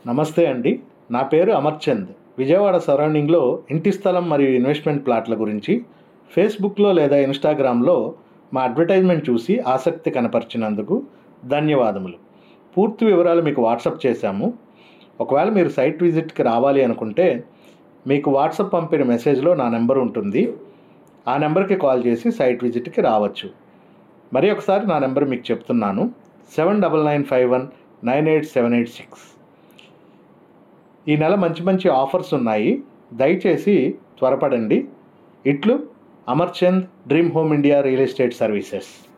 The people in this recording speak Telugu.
నమస్తే అండి నా పేరు అమర్చంద్ విజయవాడ సరౌండింగ్లో ఇంటి స్థలం మరియు ఇన్వెస్ట్మెంట్ ప్లాట్ల గురించి ఫేస్బుక్లో లేదా ఇన్స్టాగ్రామ్లో మా అడ్వర్టైజ్మెంట్ చూసి ఆసక్తి కనపరిచినందుకు ధన్యవాదములు పూర్తి వివరాలు మీకు వాట్సప్ చేశాము ఒకవేళ మీరు సైట్ విజిట్కి రావాలి అనుకుంటే మీకు వాట్సప్ పంపిన మెసేజ్లో నా నెంబర్ ఉంటుంది ఆ నెంబర్కి కాల్ చేసి సైట్ విజిట్కి రావచ్చు మరి ఒకసారి నా నెంబర్ మీకు చెప్తున్నాను seven double nine five one nine eight seven eight six ఈ నెల మంచి మంచి ఆఫర్స్ ఉన్నాయి దయచేసి త్వరపడండి ఇట్లు Amarchand dream home India real estate services